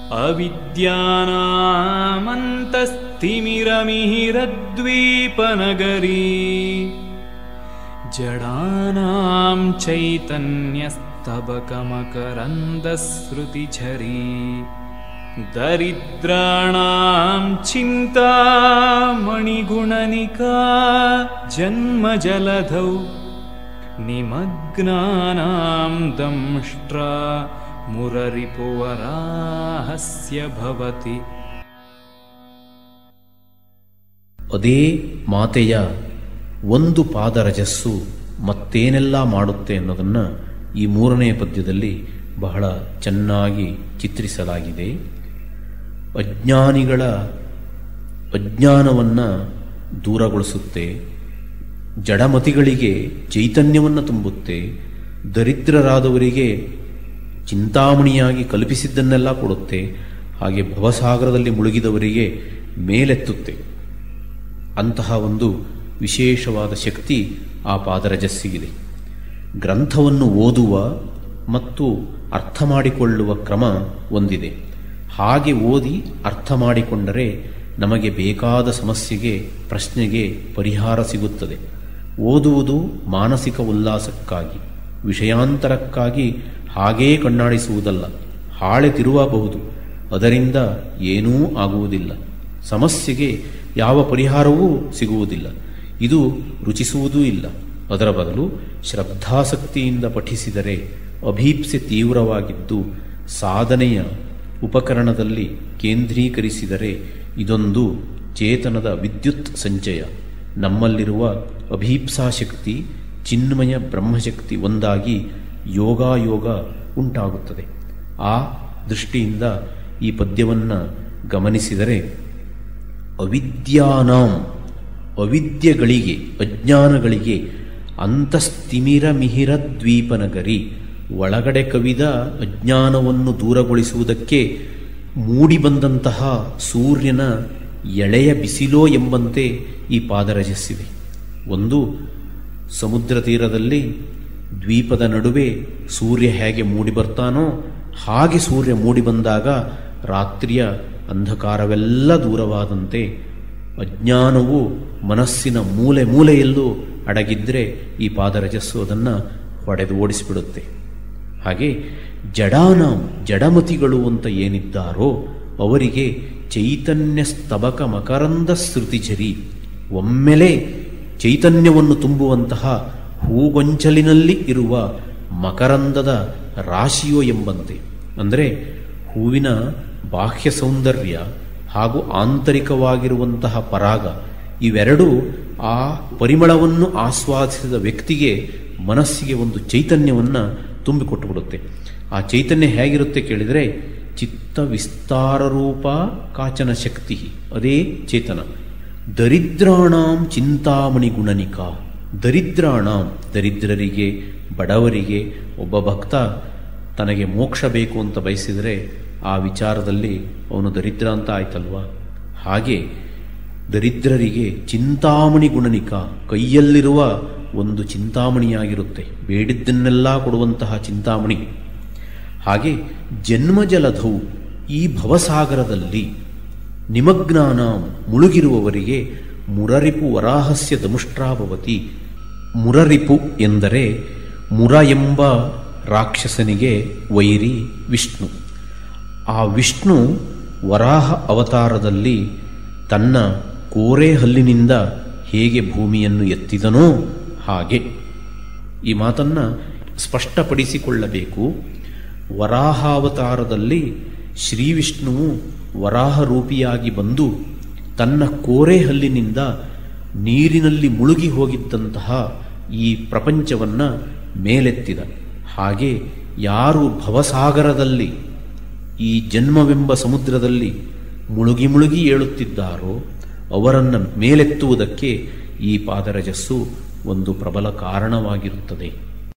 अविद्यानामन्तस्तिमिरमिहिरद्वीपनगरी जडानां चैतन्यस्तबकमकरन्दस्रुतिझरी दरिद्राणां चिन्तामणिगुणनिका जन्मजलधौ निमग्नानां दंष्ट्रा मुररिपुवराहस्य भवति ಅದೇ ಮಾತೆಯ ಒಂದು ಪಾದರಜಸ್ಸು ಮತ್ತೇನೆಲ್ಲ ಮಾಡುತ್ತೆ ಅನ್ನೋದನ್ನು ಈ ಮೂರನೇ ಪದ್ಯದಲ್ಲಿ ಬಹಳ ಚೆನ್ನಾಗಿ ಚಿತ್ರಿಸಲಾಗಿದೆ ಅಜ್ಞಾನಿಗಳ ಅಜ್ಞಾನವನ್ನು ದೂರಗೊಳಿಸುತ್ತೆ ಜಡಮತಿಗಳಿಗೆ ಚೈತನ್ಯವನ್ನು ತುಂಬುತ್ತೆ ದರಿದ್ರರಾದವರಿಗೆ ಚಿಂತಾಮಣಿಯಾಗಿ ಕಲ್ಪಿಸಿದ್ದನ್ನೆಲ್ಲ ಕೊಡುತ್ತೆ ಹಾಗೆ ಭವಸಾಗರದಲ್ಲಿ ಮುಳುಗಿದವರಿಗೆ ಮೇಲೆತ್ತುತ್ತೆ ಅಂತಹ ಒಂದು ವಿಶೇಷವಾದ ಶಕ್ತಿ ಆ ಪಾದರಜಸ್ಸಿಗಿದೆ ಗ್ರಂಥವನ್ನು ಓದುವ ಮತ್ತು ಅರ್ಥ ಮಾಡಿಕೊಳ್ಳುವ ಕ್ರಮ ಒಂದಿದೆ ಹಾಗೆ ಓದಿ ಅರ್ಥ ಮಾಡಿಕೊಂಡರೆ ನಮಗೆ ಬೇಕಾದ ಸಮಸ್ಯೆಗೆ ಪ್ರಶ್ನೆಗೆ ಪರಿಹಾರ ಸಿಗುತ್ತದೆ ಓದುವುದು ಮಾನಸಿಕ ಉಲ್ಲಾಸಕ್ಕಾಗಿ ವಿಷಯಾಂತರಕ್ಕಾಗಿ ಹಾಗೇ ಕಣ್ಣಾಡಿಸುವುದಲ್ಲ ಹಾಳೆ ತಿರುವಬಹುದು ಅದರಿಂದ ಏನೂ ಆಗುವುದಿಲ್ಲ ಸಮಸ್ಯೆಗೆ ಯಾವ ಪರಿಹಾರವೂ ಸಿಗುವುದಿಲ್ಲ ಇದು ರುಚಿಸುವುದೂ ಇಲ್ಲ ಅದರ ಬದಲು ಶ್ರದ್ಧಾಸಕ್ತಿಯಿಂದ ಪಠಿಸಿದರೆ ಅಭೀಪ್ಸೆ ತೀವ್ರವಾಗಿದ್ದು ಸಾಧನೆಯ ಉಪಕರಣದಲ್ಲಿ ಕೇಂದ್ರೀಕರಿಸಿದರೆ ಇದೊಂದು ಚೇತನದ ವಿದ್ಯುತ್ ಸಂಚಯ ನಮ್ಮಲ್ಲಿರುವ ಅಭೀಪ್ಸಾಶಕ್ತಿ ಚಿನ್ಮಯ ಬ್ರಹ್ಮಶಕ್ತಿ ಒಂದಾಗಿ ಯೋಗಾಯೋಗ ಉಂಟಾಗುತ್ತದೆ ಆ ದೃಷ್ಟಿಯಿಂದ ಈ ಪದ್ಯವನ್ನು ಗಮನಿಸಿದರೆ ಅವಿದ್ಯಾನಾಂ ಅವಿದ್ಯೆಗಳಿಗೆ ಅಜ್ಞಾನಗಳಿಗೆ ಅಂತಸ್ತಿಮಿರ ಮಿಹಿರ ದ್ವೀಪನಗರಿ ಒಳಗಡೆ ಕವಿದ ಅಜ್ಞಾನವನ್ನು ದೂರಗೊಳಿಸುವುದಕ್ಕೆ ಮೂಡಿಬಂದಂತಹ ಸೂರ್ಯನ ಎಳೆಯ ಬಿಸಿಲೋ ಎಂಬಂತೆ ಈ ಪಾದರಜಸ್ಸಿದೆ ಒಂದು ಸಮುದ್ರ ತೀರದಲ್ಲಿ ದ್ವೀಪದ ನಡುವೆ ಸೂರ್ಯ ಹೇಗೆ ಮೂಡಿಬರ್ತಾನೋ ಹಾಗೆ ಸೂರ್ಯ ಮೂಡಿಬಂದಾಗ ರಾತ್ರಿಯ ಅಂಧಕಾರವೆಲ್ಲ ದೂರವಾದಂತೆ ಅಜ್ಞಾನವು ಮನಸ್ಸಿನ ಮೂಲೆ ಮೂಲೆಯಲ್ಲೂ ಅಡಗಿದ್ರೆ ಈ ಪಾದರಜಸ್ಸು ಅದನ್ನು ಹೊಡೆದು ಓಡಿಸಿಬಿಡುತ್ತೆ ಹಾಗೆ ಜಡಾನಾಂ ಜಡಮತಿಗಳು ಅಂತ ಏನಿದ್ದಾರೋ ಅವರಿಗೆ ಚೈತನ್ಯ ಸ್ತಬಕ ಮಕರಂದ ಶ್ರುತಿಜರಿ ಒಮ್ಮೆಲೆ ಚೈತನ್ಯವನ್ನು ತುಂಬುವಂತಹ ಹೂಗೊಂಚಲಿನಲ್ಲಿ ಇರುವ ಮಕರಂದದ ರಾಶಿಯೋ ಎಂಬಂತೆ ಅಂದರೆ ಹೂವಿನ ಬಾಹ್ಯ ಸೌಂದರ್ಯ ಹಾಗೂ ಆಂತರಿಕವಾಗಿರುವಂತಹ ಪರಾಗ ಇವೆರಡೂ ಆ ಪರಿಮಳವನ್ನು ಆಸ್ವಾದಿಸಿದ ವ್ಯಕ್ತಿಗೆ ಮನಸ್ಸಿಗೆ ಒಂದು ಚೈತನ್ಯವನ್ನು ತುಂಬಿಕೊಟ್ಟುಬಿಡುತ್ತೆ ಆ ಚೈತನ್ಯ ಹೇಗಿರುತ್ತೆ ಕೇಳಿದರೆ ಚಿತ್ತ ವಿಸ್ತಾರ ರೂಪ ಕಾಚನ ಶಕ್ತಿ ಅದೇ ಚೇತನ ದರಿದ್ರಾಣಾಂ ಚಿಂತಾಮಣಿ ಗುಣನಿಕ ದರಿದ್ರಾಣಾಂ ದರಿದ್ರರಿಗೆ ಬಡವರಿಗೆ ಒಬ್ಬ ಭಕ್ತ ತನಗೆ ಮೋಕ್ಷ ಬೇಕು ಅಂತ ಬಯಸಿದರೆ ಆ ವಿಚಾರದಲ್ಲಿ ಅವನು ದರಿದ್ರ ಅಂತ ಆಯ್ತಲ್ವಾ ಹಾಗೆ ದರಿದ್ರರಿಗೆ ಚಿಂತಾಮಣಿ ಗುಣನಿಕ ಕೈಯಲ್ಲಿರುವ ಒಂದು ಚಿಂತಾಮಣಿಯಾಗಿರುತ್ತೆ ಬೇಡಿದ್ದನ್ನೆಲ್ಲ ಕೊಡುವಂತಹ ಚಿಂತಾಮಣಿ ಹಾಗೆ ಜನ್ಮಜಲಧವು ಈ ಭವಸಾಗರದಲ್ಲಿ ನಿಮಗ್ನಾನ ಮುಳುಗಿರುವವರಿಗೆ ಮುರರಿಪು ವರಾಹಸ್ಯ ದಮುಷ್ಟ್ರಾಭವತಿ ಮುರರಿಪು ಎಂದರೆ ಮುರ ಎಂಬ ರಾಕ್ಷಸನಿಗೆ ವೈರಿ ವಿಷ್ಣು ಆ ವಿಷ್ಣು ವರಾಹ ಅವತಾರದಲ್ಲಿ ತನ್ನ ಕೋರೆ ಹಲ್ಲಿನಿಂದ ಹೇಗೆ ಭೂಮಿಯನ್ನು ಎತ್ತಿದನೋ ಹಾಗೆ ಈ ಮಾತನ್ನು ಸ್ಪಷ್ಟಪಡಿಸಿಕೊಳ್ಳಬೇಕು ವರಾಹಾವತಾರದಲ್ಲಿ ಶ್ರೀ ವಿಷ್ಣುವು ವರಾಹ ರೂಪಿಯಾಗಿ ಬಂದು ತನ್ನ ಕೋರೆ ಹಲ್ಲಿನಿಂದ ನೀರಿನಲ್ಲಿ ಮುಳುಗಿ ಹೋಗಿದ್ದಂತಹ ಈ ಪ್ರಪಂಚವನ್ನು ಮೇಲೆತ್ತಿದ ಹಾಗೆ ಯಾರು ಭವಸಾಗರದಲ್ಲಿ ಈ ಜನ್ಮವೆಂಬ ಸಮುದ್ರದಲ್ಲಿ ಮುಳುಗಿ ಮುಳುಗಿ ಏಳುತ್ತಿದ್ದಾರೋ ಅವರನ್ನು ಮೇಲೆತ್ತುವುದಕ್ಕೆ ಈ ಪಾದರಜಸ್ಸು ಒಂದು ಪ್ರಬಲ ಕಾರಣವಾಗಿರುತ್ತದೆ